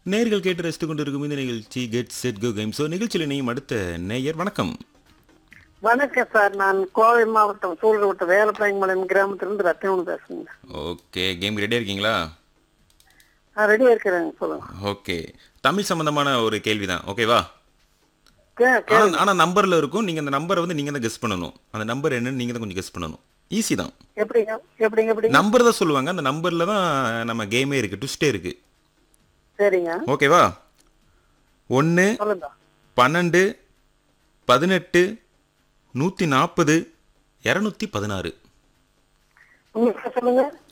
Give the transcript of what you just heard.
நேர்கள் கேட்டு ரசித்துக் கொண்டிருக்கும் இந்த நிகழ்ச்சி get set go game show நிகழ்ச்சியில் இணையும் அடுத்த நேயர் வணக்கம் வணக்கம் சார் நான் கோவை மாவட்டம் சூழ்நிலை வேலப்பாயம்பாளையம் கிராமத்திலிருந்து ரத்தினம் பேசுறேங்க ஓகே கேம் ரெடியாக இருக்கீங்களா நான் ரெடியா இருக்கிறேங்க சொல்லுங்க ஓகே தமிழ் சம்பந்தமான ஒரு கேள்வி தான் ஓகேவா கே- கே- ஆனால் ஆனால் நம்பரில் இருக்கும் நீங்கள் அந்த நம்பரை வந்து நீங்கள் தான் கெஸ் பண்ணணும் அந்த நம்பர் என்னன்னு நீங்கள் தான் கொஞ்சம் கெஸ் பண்ணணும் ஈஸி தான் எப்படிங்க எப்படிங்க எப்படிங்க நம்பர் தான் சொல்லுவாங்க அந்த நம்பரில் தான் நம்ம கேமே இருக்குது ட்விஸ்டே இருக்குது சரிங்க ஓகேவா ஒன்று சொல்லுங்க பன்னெண்டு பதினெட்டு நூற்றி நாற்பது இரநூத்தி பதினாறு உங்களுக்கு சொல்லுங்க